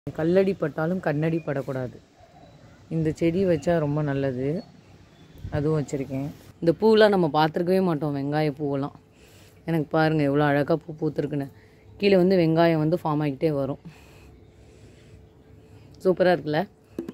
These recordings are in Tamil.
கல்லடி பட்டாலும் கண்ணடி படக்கூடாது இந்த செடி வச்சா ரொம்ப நல்லது அதுவும் வச்சுருக்கேன் இந்த பூவெலாம் நம்ம பார்த்துருக்கவே மாட்டோம் வெங்காய பூவெல்லாம் எனக்கு பாருங்கள் எவ்வளோ அழகாக பூ பூத்துருக்குன்னு கீழே வந்து வெங்காயம் வந்து ஃபார்ம் ஆகிக்கிட்டே வரும் சூப்பராக இருக்குல்ல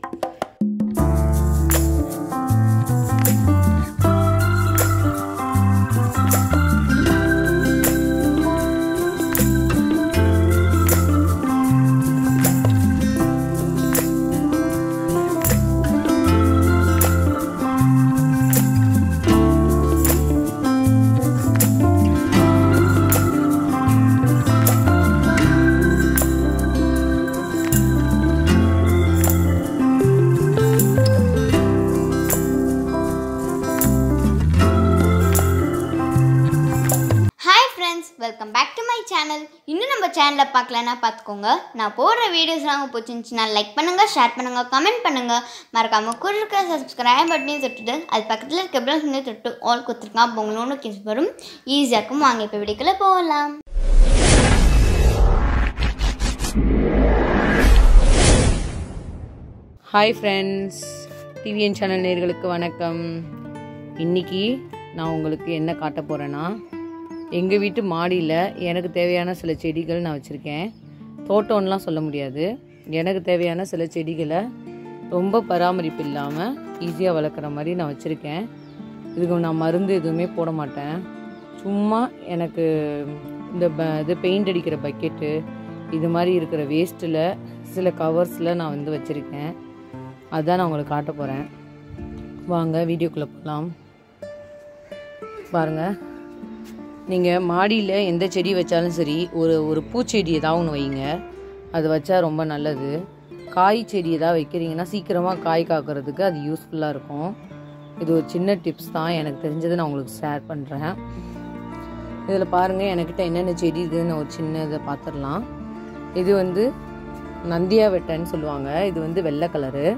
hi friends welcome back to my channel இன்னும் நம்ம சேனலில் பார்க்கலன்னா பார்த்துக்கோங்க நான் போடுற வீடியோஸ்லாம் உங்களுக்கு பிடிச்சிருந்துச்சுன்னா லைக் பண்ணுங்கள் ஷேர் பண்ணுங்கள் கமெண்ட் பண்ணுங்கள் மறக்காமல் கூட இருக்கிற சப்ஸ்கிரைப் பட்டனையும் தொட்டுட்டு அது பக்கத்தில் இருக்க பெல் பண்ணி தொட்டு ஆல் கொடுத்துருக்கா அப்போ உங்களுக்கு கிஸ் வரும் ஈஸியாக இருக்கும் வாங்க இப்போ வீடியோக்குள்ளே போகலாம் ஹாய் ஃப்ரெண்ட்ஸ் டிவிஎன் சேனல் நேர்களுக்கு வணக்கம் இன்னைக்கு நான் உங்களுக்கு என்ன காட்ட போகிறேன்னா எங்கள் வீட்டு மாடியில் எனக்கு தேவையான சில செடிகள் நான் வச்சுருக்கேன் தோட்டம்லாம் சொல்ல முடியாது எனக்கு தேவையான சில செடிகளை ரொம்ப பராமரிப்பு இல்லாமல் ஈஸியாக வளர்க்குற மாதிரி நான் வச்சுருக்கேன் இதுக்கு நான் மருந்து எதுவுமே போட மாட்டேன் சும்மா எனக்கு இந்த ப இது பெயிண்ட் அடிக்கிற பக்கெட்டு இது மாதிரி இருக்கிற வேஸ்ட்டில் சில கவர்ஸில் நான் வந்து வச்சுருக்கேன் அதுதான் நான் உங்களுக்கு காட்ட போகிறேன் வாங்க வீடியோக்குள்ளே போகலாம் பாருங்கள் நீங்கள் மாடியில் எந்த செடி வச்சாலும் சரி ஒரு ஒரு பூச்செடி ஏதாவது ஒன்று வைங்க அது வச்சா ரொம்ப நல்லது காய் செடி ஏதாவது வைக்கிறீங்கன்னா சீக்கிரமாக காய் காக்கிறதுக்கு அது யூஸ்ஃபுல்லாக இருக்கும் இது ஒரு சின்ன டிப்ஸ் தான் எனக்கு தெரிஞ்சதை நான் உங்களுக்கு ஷேர் பண்ணுறேன் இதில் பாருங்கள் என்கிட்ட என்னென்ன செடி இதுன்னு ஒரு சின்ன இதை பார்த்துடலாம் இது வந்து நந்தியா வெட்டைன்னு சொல்லுவாங்க இது வந்து வெள்ளை கலரு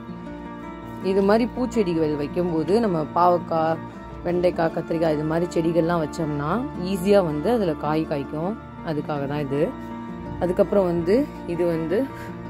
இது மாதிரி பூச்செடிகள் வைக்கும்போது நம்ம பாவக்காய் வெண்டைக்காய் கத்திரிக்காய் இது மாதிரி செடிகள்லாம் வச்சோம்னா ஈஸியாக வந்து அதில் காய் காய்க்கும் அதுக்காக தான் இது அதுக்கப்புறம் வந்து இது வந்து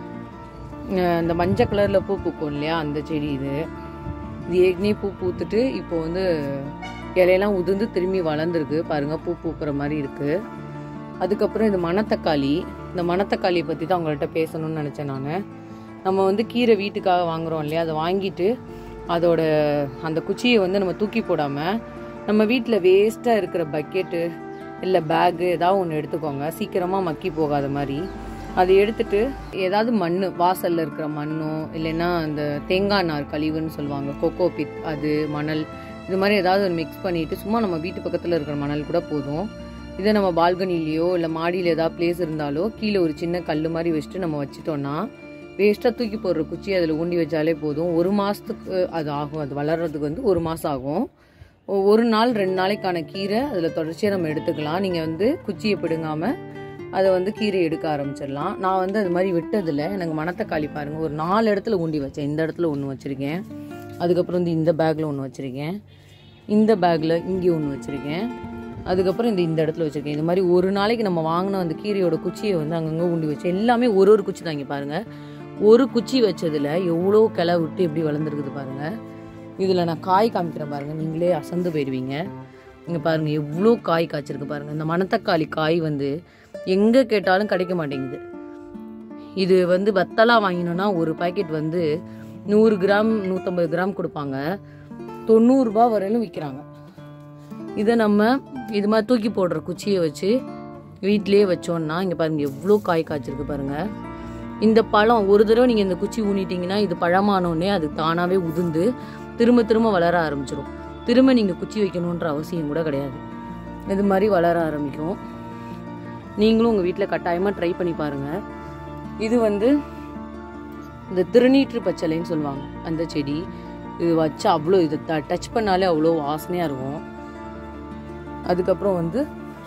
அஹ், இந்த மஞ்சள் கலரில் பூ பூக்கும் இல்லையா அந்த செடி இது இது ஏற்கனவே பூ பூத்துட்டு இப்போ வந்து இலையெல்லாம் உதிர்ந்து திரும்பி வளர்ந்துருக்கு பாருங்க பூ பூக்கிற மாதிரி இருக்கு அதுக்கப்புறம் இது மணத்தக்காளி இந்த மணத்தக்காளியை பற்றி தான் உங்கள்கிட்ட பேசணும்னு நினச்சேன் நான் நம்ம வந்து கீரை வீட்டுக்காக வாங்குறோம் இல்லையா அதை வாங்கிட்டு அதோட அந்த குச்சியை வந்து நம்ம தூக்கி போடாமல் நம்ம வீட்டில் வேஸ்ட்டாக இருக்கிற பக்கெட்டு இல்லை பேகு ஏதாவது ஒன்று எடுத்துக்கோங்க சீக்கிரமாக மக்கி போகாத மாதிரி அதை எடுத்துட்டு ஏதாவது மண் வாசலில் இருக்கிற மண்ணோ இல்லைன்னா அந்த தேங்காய் நார் கழிவுன்னு சொல்லுவாங்க கொக்கோ பித் அது மணல் இது மாதிரி ஏதாவது மிக்ஸ் பண்ணிட்டு சும்மா நம்ம வீட்டு பக்கத்தில் இருக்கிற மணல் கூட போதும் இதை நம்ம பால்கனிலேயோ இல்லை மாடியில் ஏதாவது பிளேஸ் இருந்தாலோ கீழே ஒரு சின்ன கல் மாதிரி வச்சுட்டு நம்ம வச்சிட்டோம்னா வேஸ்ட்டாக தூக்கி போடுற குச்சி அதில் ஊண்டி வச்சாலே போதும் ஒரு மாதத்துக்கு அது ஆகும் அது வளர்கிறதுக்கு வந்து ஒரு மாதம் ஆகும் ஒ- ஒரு நாள் ரெண்டு நாளைக்கான கீரை அதில் தொடர்ச்சியாக நம்ம எடுத்துக்கலாம் நீங்கள் வந்து குச்சியை பிடுங்காமல் அதை வந்து கீரை எடுக்க ஆரம்பிச்சிடலாம் நான் வந்து அது மாதிரி விட்டதில் எனக்கு மணத்தக்காளி பாருங்கள் ஒரு நாலு இடத்துல ஊண்டி வச்சேன் இந்த இடத்துல ஒன்று வச்சுருக்கேன் அதுக்கப்புறம் வந்து இந்த பேக்கில் ஒன்று வச்சுருக்கேன் இந்த பேக்கில் இங்கே ஒன்று வச்சுருக்கேன் அதுக்கப்புறம் இந்த இந்த இடத்துல வச்சுருக்கேன் இது மாதிரி ஒரு நாளைக்கு நம்ம வாங்கின அந்த கீரையோட குச்சியை வந்து அங்கங்கே ஊண்டி வச்சு எல்லாமே ஒரு ஒரு குச்சி தான் இங்கே பாருங்கள் ஒரு குச்சி வச்சதில் எவ்வளோ கிளை விட்டு எப்படி வளர்ந்துருக்குது பாருங்கள் இதில் நான் காய் காமிக்கிறேன் பாருங்கள் நீங்களே அசந்து போயிடுவீங்க இங்கே பாருங்கள் எவ்வளோ காய் காய்ச்சிருக்கு பாருங்கள் இந்த மணத்தக்காளி காய் வந்து எங்கே கேட்டாலும் கிடைக்க மாட்டேங்குது இது வந்து வத்தலாக வாங்கினோன்னா ஒரு பாக்கெட் வந்து நூறு கிராம் நூற்றம்பது கிராம் கொடுப்பாங்க தொண்ணூறுரூபா வரையிலும் விற்கிறாங்க இதை நம்ம இது மாதிரி தூக்கி போடுற குச்சியை வச்சு வீட்டிலேயே வச்சோம்னா இங்கே பாருங்க எவ்வளோ காய் காய்ச்சிருக்கு பாருங்க இந்த பழம் ஒரு தடவை நீங்கள் இந்த குச்சி ஊனிட்டீங்கன்னா இது பழமானோடனே அது தானாகவே உதிர்ந்து திரும்ப திரும்ப வளர ஆரம்பிச்சிடும் திரும்ப நீங்கள் குச்சி வைக்கணுன்ற அவசியம் கூட கிடையாது இது மாதிரி வளர ஆரம்பிக்கும் நீங்களும் உங்கள் வீட்டில் கட்டாயமாக ட்ரை பண்ணி பாருங்கள் இது வந்து இந்த திருநீற்று பச்சளைன்னு சொல்லுவாங்க அந்த செடி இது வச்சா அவ்வளோ இது டச் பண்ணாலே அவ்வளோ வாசனையாக இருக்கும் அதுக்கப்புறம் வந்து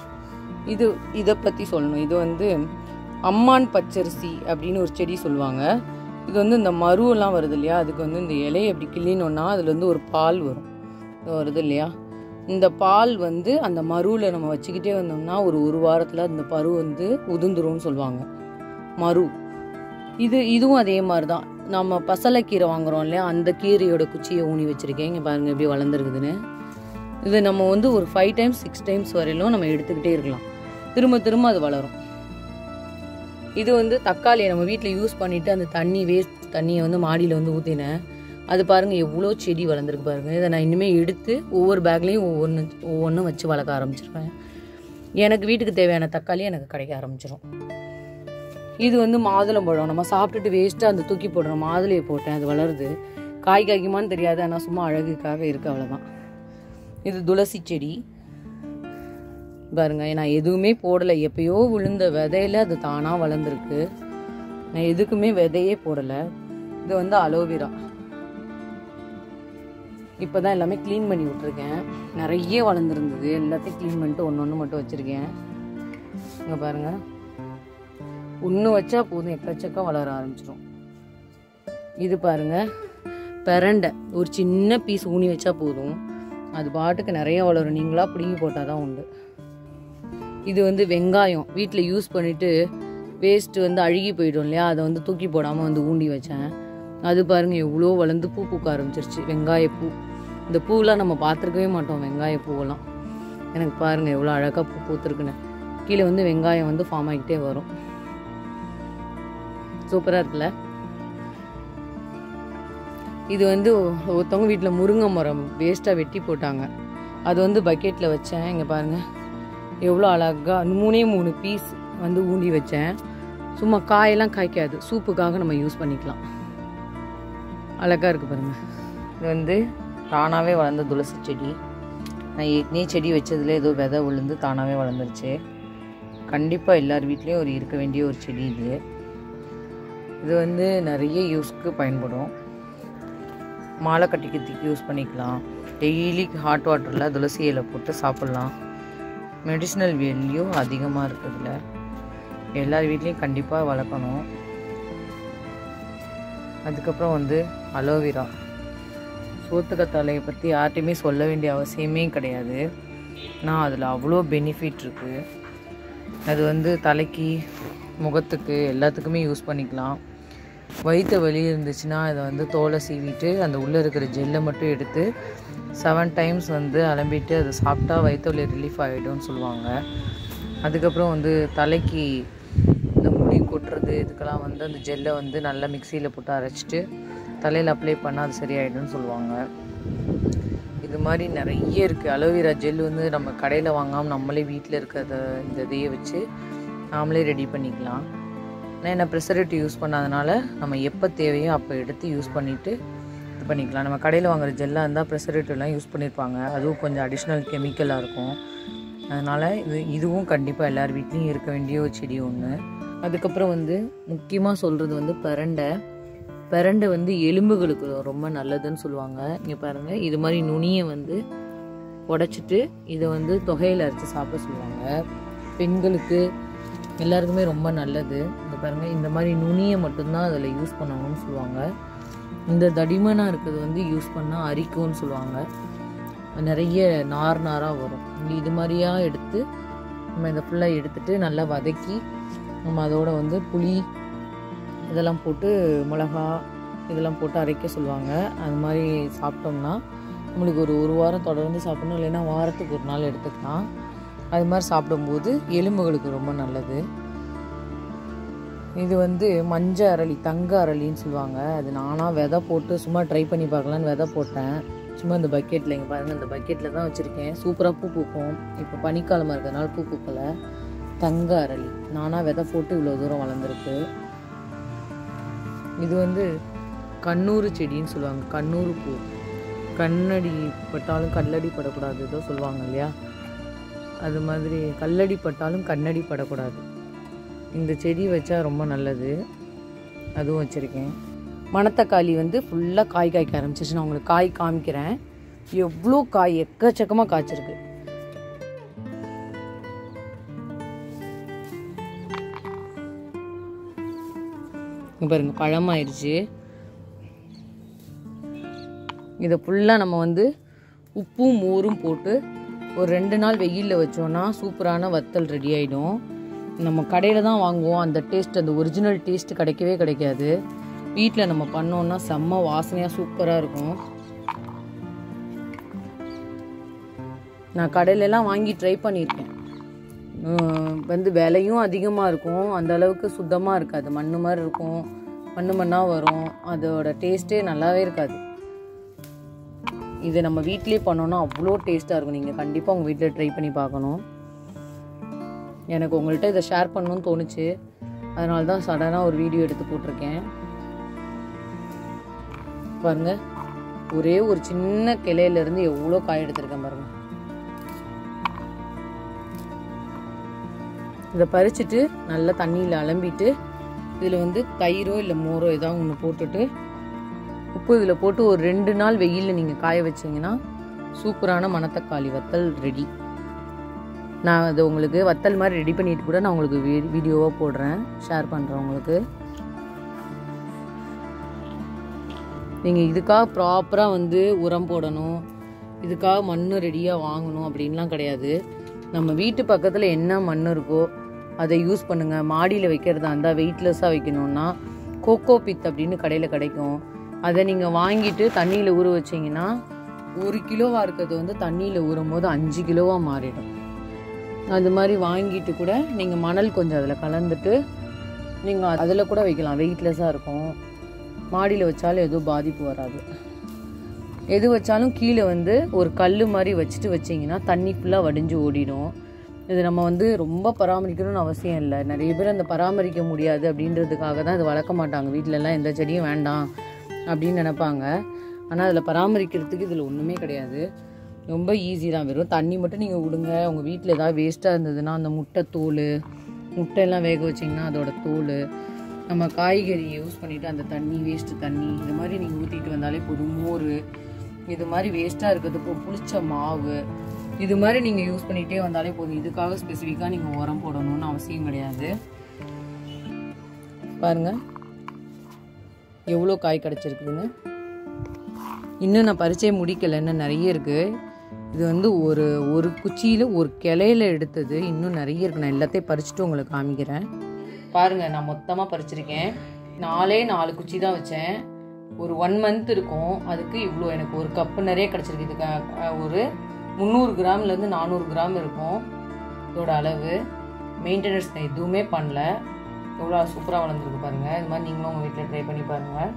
இது இதை பற்றி சொல்லணும் இது வந்து அம்மான் பச்சரிசி அப்படின்னு ஒரு செடி சொல்லுவாங்க இது வந்து இந்த மருவெல்லாம் வருது இல்லையா அதுக்கு வந்து இந்த இலையை அப்படி கிள்ளினோன்னா அதில் வந்து ஒரு பால் வரும் இது வருது இல்லையா இந்த பால் வந்து அந்த மருவில் நம்ம வச்சுக்கிட்டே வந்தோம்னா ஒரு ஒரு வாரத்தில் அந்த பரு வந்து உதிர்ந்துரும்னு சொல்லுவாங்க மரு இது இதுவும் அதே மாதிரி தான் நம்ம பசலைக்கீரை வாங்குறோம் இல்லையா அந்த கீரையோட குச்சியை ஊனி வச்சிருக்கேன் இங்கே பாருங்க எப்படி வளர்ந்துருக்குதுன்னு இது நம்ம வந்து ஒரு ஃபைவ் டைம்ஸ் சிக்ஸ் டைம்ஸ் வரையிலும் நம்ம எடுத்துக்கிட்டே இருக்கலாம் திரும்ப திரும்ப அது வளரும் இது வந்து தக்காளியை நம்ம வீட்டில் யூஸ் பண்ணிட்டு அந்த தண்ணி வேஸ்ட் தண்ணியை வந்து மாடியில் வந்து ஊற்றினேன் அது பாருங்க எவ்வளோ செடி வளர்ந்துருக்கு பாருங்க இதை நான் இனிமேல் எடுத்து ஒவ்வொரு பேக்லேயும் ஒவ்வொன்று ஒவ்வொன்றும் வச்சு வளர்க்க ஆரம்பிச்சிருவேன் எனக்கு வீட்டுக்கு தேவையான தக்காளி எனக்கு கிடைக்க ஆரம்பிச்சிடும் இது வந்து மாதுளம்பழம் நம்ம சாப்பிட்டுட்டு வேஸ்ட்டாக அந்த தூக்கி போடுற மாதுளையை போட்டேன் அது வளருது காய் காய்க்குமான்னு தெரியாது ஆனால் சும்மா அழகுக்காக இருக்கு அவ்வளோதான் இது துளசி செடி பாருங்க நான் எதுவுமே போடலை எப்பயோ விழுந்த விதையில அது தானாக வளர்ந்துருக்கு நான் எதுக்குமே விதையே போடலை இது வந்து அலோவேரா இப்போதான் எல்லாமே க்ளீன் பண்ணி விட்டுருக்கேன் நிறைய வளர்ந்துருந்தது எல்லாத்தையும் க்ளீன் பண்ணிட்டு ஒன்று ஒன்று மட்டும் வச்சுருக்கேன் இங்கே பாருங்க ஒன்று வச்சா போதும் எக்கச்சக்கம் வளர ஆரம்பிச்சிடும் இது பாருங்க பெரண்டை ஒரு சின்ன பீஸ் ஊனி வச்சா போதும் அது பாட்டுக்கு நிறைய வளரும் நீங்களா பிடுங்கி போட்டால் தான் உண்டு இது வந்து வெங்காயம் வீட்டில் யூஸ் பண்ணிட்டு வேஸ்ட் வந்து அழுகி போயிடும் இல்லையா அதை வந்து தூக்கி போடாமல் வந்து ஊண்டி வச்சேன் அது பாருங்க எவ்வளோ வளர்ந்து பூ பூக்க ஆரம்பிச்சிருச்சு வெங்காய பூ இந்த பூவெலாம் நம்ம பார்த்துருக்கவே மாட்டோம் வெங்காய பூவெல்லாம் எனக்கு பாருங்க எவ்வளோ அழகாக பூ பூத்துருக்குன்னு கீழே வந்து வெங்காயம் வந்து ஃபார்ம் ஆகிக்கிட்டே வரும் சூப்பராக இருக்குல்ல இது வந்து ஒருத்தவங்க வீட்டில் முருங்கை மரம் வேஸ்ட்டாக வெட்டி போட்டாங்க அது வந்து பக்கெட்டில் வச்சேன் இங்கே பாருங்கள் எவ்வளோ அழகா மூணே மூணு பீஸ் வந்து ஊண்டி வச்சேன் சும்மா காயெல்லாம் காய்க்காது சூப்புக்காக நம்ம யூஸ் பண்ணிக்கலாம் அழகாக இருக்குது பாருங்க இது வந்து தானாகவே வளர்ந்த துளசி செடி நான் ஏற்கனவே செடி வச்சதுல ஏதோ விதை விழுந்து தானாகவே வளர்ந்துருச்சு கண்டிப்பாக எல்லார் வீட்லேயும் ஒரு இருக்க வேண்டிய ஒரு செடி இது இது வந்து நிறைய யூஸ்க்கு பயன்படும் மாலை கட்டிக்கிறதுக்கு யூஸ் பண்ணிக்கலாம் டெய்லி ஹாட் வாட்டரில் துளசி இலை போட்டு சாப்பிட்லாம் மெடிசினல் வேல்யூ அதிகமாக இருக்குதுல எல்லார் வீட்லேயும் கண்டிப்பாக வளர்க்கணும் அதுக்கப்புறம் வந்து அலோவேரா சோத்துக்கத்தாழையை பற்றி யார்ட்டையுமே சொல்ல வேண்டிய அவசியமே கிடையாது நான் அதில் அவ்வளோ பெனிஃபிட் இருக்குது அது வந்து தலைக்கு முகத்துக்கு எல்லாத்துக்குமே யூஸ் பண்ணிக்கலாம் வயிற்று வலி இருந்துச்சுன்னா இதை வந்து தோலை சீவிட்டு அந்த உள்ளே இருக்கிற ஜெல்லை மட்டும் எடுத்து செவன் டைம்ஸ் வந்து அலம்பிட்டு அதை சாப்பிட்டா வயிற்று வலி ரிலீஃப் ஆகிடும்னு சொல்லுவாங்க அதுக்கப்புறம் வந்து தலைக்கு இந்த முடி கொட்டுறது இதுக்கெல்லாம் வந்து அந்த ஜெல்லை வந்து நல்லா மிக்சியில் போட்டு அரைச்சிட்டு தலையில் அப்ளை பண்ணால் அது சரியாயிடும்னு சொல்லுவாங்க இது மாதிரி நிறைய இருக்குது அலோவேரா ஜெல் வந்து நம்ம கடையில் வாங்காமல் நம்மளே வீட்டில் இருக்கிறத இந்த இதையே வச்சு நாமளே ரெடி பண்ணிக்கலாம் ஆனால் என்ன ப்ரிசர்வேட்டிவ் யூஸ் பண்ணாதனால நம்ம எப்போ தேவையோ அப்போ எடுத்து யூஸ் பண்ணிவிட்டு இது பண்ணிக்கலாம் நம்ம கடையில் வாங்குற ஜெல்லாக இருந்தால் ப்ரிசர்வேட்டிவ்லாம் யூஸ் பண்ணியிருப்பாங்க அதுவும் கொஞ்சம் அடிஷ்னல் கெமிக்கலாக இருக்கும் அதனால் இது இதுவும் கண்டிப்பாக எல்லார் வீட்லேயும் இருக்க வேண்டிய ஒரு செடி ஒன்று அதுக்கப்புறம் வந்து முக்கியமாக சொல்கிறது வந்து பிரண்டை பிரண்டை வந்து எலும்புகளுக்கு ரொம்ப நல்லதுன்னு சொல்லுவாங்க இங்கே பாருங்கள் இது மாதிரி நுனியை வந்து உடைச்சிட்டு இதை வந்து தொகையில் அரைச்சி சாப்பிட சொல்லுவாங்க பெண்களுக்கு எல்லாருக்குமே ரொம்ப நல்லது இந்த பாருங்கள் இந்த மாதிரி நுனியை மட்டும்தான் அதில் யூஸ் பண்ணணும்னு சொல்லுவாங்க இந்த தடிமனாக இருக்கிறது வந்து யூஸ் பண்ணால் அரிக்கும்னு சொல்லுவாங்க நிறைய நார் நாராக வரும் இது மாதிரியா எடுத்து நம்ம இதை ஃபுல்லாக எடுத்துட்டு நல்லா வதக்கி நம்ம அதோட வந்து புளி இதெல்லாம் போட்டு மிளகா இதெல்லாம் போட்டு அரைக்க சொல்லுவாங்க அது மாதிரி சாப்பிட்டோம்னா நம்மளுக்கு ஒரு ஒரு வாரம் தொடர்ந்து சாப்பிடணும் இல்லைன்னா வாரத்துக்கு ஒரு நாள் எடுத்துக்கலாம் அது மாதிரி சாப்பிடும்போது எலும்புகளுக்கு ரொம்ப நல்லது இது வந்து மஞ்ச அரளி தங்க அரளின்னு சொல்லுவாங்க அது நானாக விதை போட்டு சும்மா ட்ரை பண்ணி பார்க்கலான்னு விதை போட்டேன் சும்மா இந்த பக்கெட்டில் இங்கே பாருங்கள் இந்த பக்கெட்டில் தான் வச்சுருக்கேன் சூப்பராக பூ பூக்கும் இப்போ பனிக்காலமாக இருக்கிறதுனால பூ பூக்கலை தங்க அரளி நானாக விதை போட்டு இவ்வளோ தூரம் வளர்ந்துருக்கு இது வந்து கண்ணூறு செடின்னு சொல்லுவாங்க கண்ணூறு பூ கண்ணடி பட்டாலும் கல்லடி படக்கூடாது ஏதோ சொல்லுவாங்க இல்லையா அது மாதிரி கல்லடி பட்டாலும் கண்ணடி படக்கூடாது இந்த செடி வச்சா ரொம்ப நல்லது அதுவும் வச்சுருக்கேன் மணத்தக்காளி வந்து ஃபுல்லாக காய் காய்க்க ஆரம்பிச்சிருச்சு நான் உங்களுக்கு காய் காமிக்கிறேன் எவ்வளோ காய் எக்கச்சக்கமாக காய்ச்சிருக்கு இங்க பாருங்க பழமாயிருச்சு இதை ஃபுல்லாக நம்ம வந்து உப்பும் மோரும் போட்டு ஒரு ரெண்டு நாள் வெயிலில் வச்சோன்னா சூப்பரான வத்தல் ரெடி ஆகிடும் நம்ம கடையில் தான் வாங்குவோம் அந்த டேஸ்ட் அந்த ஒரிஜினல் டேஸ்ட் கிடைக்கவே கிடைக்காது வீட்டில் நம்ம பண்ணோம்னா செம்ம வாசனையாக சூப்பராக இருக்கும் நான் கடையிலலாம் வாங்கி ட்ரை பண்ணியிருக்கேன் உம், வந்து விலையும் அதிகமாக இருக்கும் அந்த அளவுக்கு சுத்தமாக இருக்காது மண்ணு மாதிரி இருக்கும் மண்ணு மண்ணாக வரும் அதோட டேஸ்ட்டே நல்லாவே இருக்காது இது நம்ம வீட்டிலே பண்ணோன்னா அவ்வளோ டேஸ்ட்டாக இருக்கும் நீங்கள் கண்டிப்பாக உங்கள் வீட்டில் ட்ரை பண்ணி பார்க்கணும் எனக்கு உங்கள்கிட்ட இதை ஷேர் பண்ணணும்னு தோணுச்சு அதனால தான் சடனாக ஒரு வீடியோ எடுத்து போட்டிருக்கேன் பாருங்க ஒரே ஒரு சின்ன கிளையிலேருந்து எவ்வளோ காய் எடுத்திருக்கேன் பாருங்க இதை பறிச்சுட்டு நல்லா தண்ணியில் அலம்பிட்டு இதில் வந்து தயிரோ இல்லை மோரோ ஏதாவது ஒன்று போட்டுட்டு உப்பு இதில் போட்டு ஒரு ரெண்டு நாள் வெயிலில் நீங்கள் காய வச்சீங்கன்னா சூப்பரான மணத்தக்காளி வத்தல் ரெடி நான் அது உங்களுக்கு வத்தல் மாதிரி ரெடி பண்ணிட்டு கூட நான் உங்களுக்கு வீ வீடியோவாக போடுறேன் ஷேர் பண்ணுறேன் உங்களுக்கு நீங்கள் இதுக்காக ப்ராப்பராக வந்து உரம் போடணும் இதுக்காக மண் ரெடியாக வாங்கணும் அப்படின்லாம் கிடையாது நம்ம வீட்டு பக்கத்தில் என்ன மண் இருக்கோ அதை யூஸ் பண்ணுங்கள் மாடியில் வைக்கிறதா இருந்தால் வெயிட்லெஸ்ஸாக வைக்கணும்னா கோகோ பித் அப்படின்னு கடையில் கிடைக்கும் அதை நீங்கள் வாங்கிட்டு தண்ணியில் ஊற வச்சீங்கன்னா ஒரு கிலோவாக இருக்கிறது வந்து தண்ணியில் ஊறும் போது அஞ்சு கிலோவாக மாறிடும் அது மாதிரி வாங்கிட்டு கூட நீங்கள் மணல் கொஞ்சம் அதில் கலந்துட்டு நீங்கள் அதில் கூட வைக்கலாம் வெயிட்லெஸ்ஸாக இருக்கும் மாடியில் வச்சாலும் எதுவும் பாதிப்பு வராது எது வச்சாலும் கீழே வந்து ஒரு கல் மாதிரி வச்சுட்டு வச்சிங்கன்னா தண்ணி ஃபுல்லாக வடிஞ்சு ஓடிடும் இது நம்ம வந்து ரொம்ப பராமரிக்கணும்னு அவசியம் இல்லை நிறைய பேர் அந்த பராமரிக்க முடியாது அப்படின்றதுக்காக தான் இது வளர்க்க மாட்டாங்க வீட்ல எல்லாம் எந்த செடியும் வேண்டாம் அப்படின்னு நினைப்பாங்க ஆனால் அதில் பராமரிக்கிறதுக்கு இதில் ஒன்றுமே கிடையாது ரொம்ப ஈஸி தான் வெறும் தண்ணி மட்டும் நீங்கள் விடுங்க உங்கள் வீட்டில் ஏதாவது வேஸ்ட்டாக இருந்ததுன்னா அந்த முட்டை தோல் முட்டையெல்லாம் வேக வச்சிங்கன்னா அதோட தோல் நம்ம காய்கறி யூஸ் பண்ணிவிட்டு அந்த தண்ணி வேஸ்ட்டு தண்ணி இது மாதிரி நீங்கள் ஊற்றிட்டு வந்தாலே போதும் மோர் இது மாதிரி வேஸ்ட்டாக இருக்கிறதுக்கு புளிச்ச மாவு இது மாதிரி நீங்கள் யூஸ் பண்ணிகிட்டே வந்தாலே போதும் இதுக்காக ஸ்பெசிஃபிக்காக நீங்கள் உரம் போடணும்னு அவசியம் கிடையாது பாருங்கள் எவ்வளோ காய் கிடச்சிருக்குதுன்னு இன்னும் நான் பறிச்சே முடிக்கல இன்னும் நிறைய இருக்குது இது வந்து ஒரு ஒரு குச்சியில் ஒரு கிளையில எடுத்தது இன்னும் நிறைய இருக்குது நான் எல்லாத்தையும் பறிச்சுட்டு உங்களுக்கு காமிக்கிறேன் பாருங்க நான் மொத்தமாக பறிச்சிருக்கேன் நாலே நாலு குச்சி தான் வச்சேன் ஒரு ஒன் மந்த் இருக்கும் அதுக்கு இவ்வளோ எனக்கு ஒரு கப்பு நிறைய கிடச்சிருக்கு இதுக்கு அஹ், ஒரு முந்நூறு கிராம்லேருந்து நானூறு கிராம் இருக்கும் இதோட அளவு மெயின்டெனன்ஸ் நான் எதுவுமே பண்ணல எவ்வளோ சூப்பராக வளர்ந்துருக்கு பாருங்கள் இது மாதிரி நீங்களும் உங்கள் வீட்டில் ட்ரை பண்ணி பாருங்கள்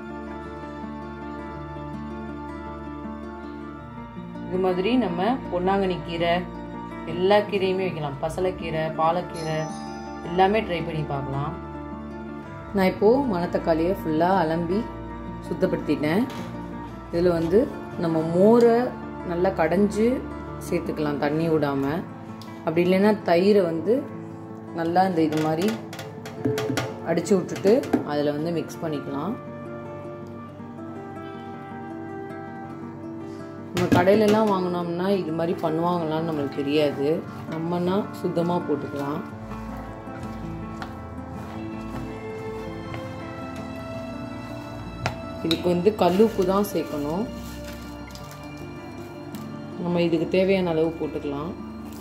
இது மாதிரி நம்ம பொன்னாங்கண்ணி கீரை எல்லா கீரையுமே வைக்கலாம் பசலைக்கீரை பாலக்கீரை எல்லாமே ட்ரை பண்ணி பார்க்கலாம் நான் இப்போது மணத்தக்காளியை ஃபுல்லாக அலம்பி சுத்தப்படுத்திட்டேன் இதில் வந்து நம்ம மோரை நல்லா கடைஞ்சு சேர்த்துக்கலாம் தண்ணி விடாமல் அப்படி இல்லைன்னா தயிரை வந்து நல்லா இந்த இது மாதிரி அடித்து விட்டுட்டு அதில் வந்து மிக்ஸ் பண்ணிக்கலாம் நம்ம கடையிலலாம் வாங்கினோம்னா இது மாதிரி பண்ணுவாங்களான்னு நம்மளுக்கு தெரியாது நம்மனா சுத்தமாக போட்டுக்கலாம் இதுக்கு வந்து கல்லுப்பு தான் சேர்க்கணும் நம்ம இதுக்கு தேவையான அளவு போட்டுக்கலாம்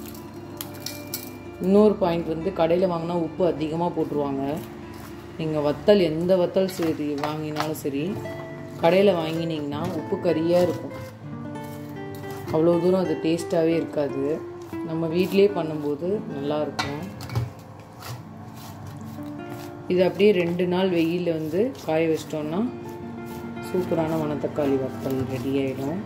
இன்னொரு பாயிண்ட் வந்து கடையில் வாங்கினா உப்பு அதிகமாக போட்டுருவாங்க நீங்கள் வத்தல் எந்த வத்தல் சரி வாங்கினாலும் சரி கடையில் வாங்கினீங்கன்னா உப்பு கறியாக இருக்கும் அவ்வளோ தூரம் அது டேஸ்ட்டாகவே இருக்காது நம்ம வீட்டிலே பண்ணும்போது நல்லாயிருக்கும் இது அப்படியே ரெண்டு நாள் வெயிலில் வந்து காய வச்சிட்டோம்னா சூப்பரான மணத்தக்காளி வத்தல் ரெடி ஆகிடும்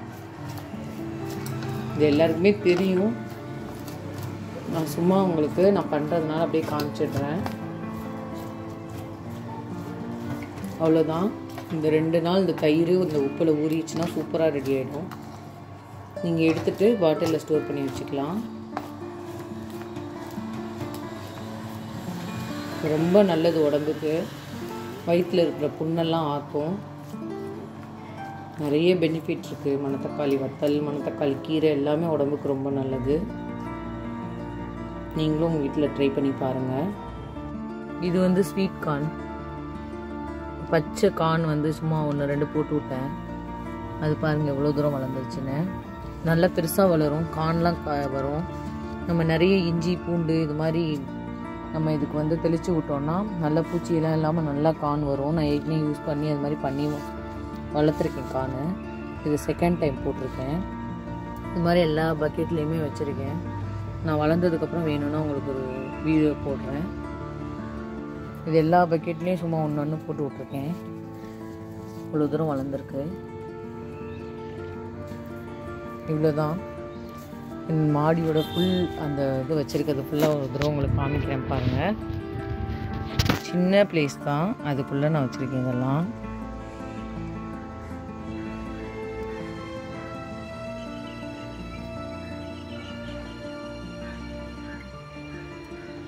இது எல்லாருக்குமே தெரியும் நான் சும்மா உங்களுக்கு நான் பண்ணுறதுனால அப்படியே காமிச்சிடுறேன் அவ்வளோதான் இந்த ரெண்டு நாள் இந்த தயிர் இந்த உப்பில் ஊறிச்சுன்னா சூப்பராக ரெடி ஆகிடும் நீங்கள் எடுத்துகிட்டு பாட்டிலில் ஸ்டோர் பண்ணி வச்சுக்கலாம் ரொம்ப நல்லது உடம்புக்கு வயிற்றில் இருக்கிற புண்ணெல்லாம் ஆற்றும் நிறைய பெனிஃபிட் இருக்குது மணத்தக்காளி வத்தல் மணத்தக்காளி கீரை எல்லாமே உடம்புக்கு ரொம்ப நல்லது நீங்களும் உங்கள் வீட்டில் ட்ரை பண்ணி பாருங்கள் இது வந்து ஸ்வீட் கார்ன் பச்சை கார்ன் வந்து சும்மா ஒன்று ரெண்டு போட்டு விட்டேன் அது பாருங்கள் எவ்வளோ தூரம் வளர்ந்துருச்சுன்னு நல்லா பெருசாக வளரும் கார்ன்லாம் கா வரும் நம்ம நிறைய இஞ்சி பூண்டு இது மாதிரி நம்ம இதுக்கு வந்து தெளித்து விட்டோம்னா நல்ல பூச்சியெல்லாம் இல்லாமல் நல்லா கான் வரும் நான் ஏற்கனவே யூஸ் பண்ணி அது மாதிரி பண்ணி வளர்த்துருக்கேன் கான் இது செகண்ட் டைம் போட்டிருக்கேன் இது மாதிரி எல்லா பக்கெட்லேயுமே வச்சுருக்கேன் நான் வளர்ந்ததுக்கப்புறம் வேணும்னா உங்களுக்கு ஒரு வீடியோ போடுறேன் இது எல்லா பக்கெட்லேயும் சும்மா ஒன்று ஒன்று போட்டு விட்ருக்கேன் இவ்வளோ தூரம் வளர்ந்துருக்கு இவ்வளோதான் என் மாடியோட ஃபுல் அந்த இது வச்சுருக்கிறது ஃபுல்லாக ஒரு தடவை உங்களுக்கு காமிக்கிறேன் பாருங்கள் சின்ன பிளேஸ் தான் அதுக்குள்ளே நான் வச்சுருக்கேன் இதெல்லாம்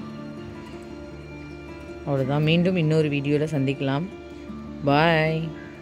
அவ்வளோதான் மீண்டும் இன்னொரு வீடியோவில் சந்திக்கலாம் பாய்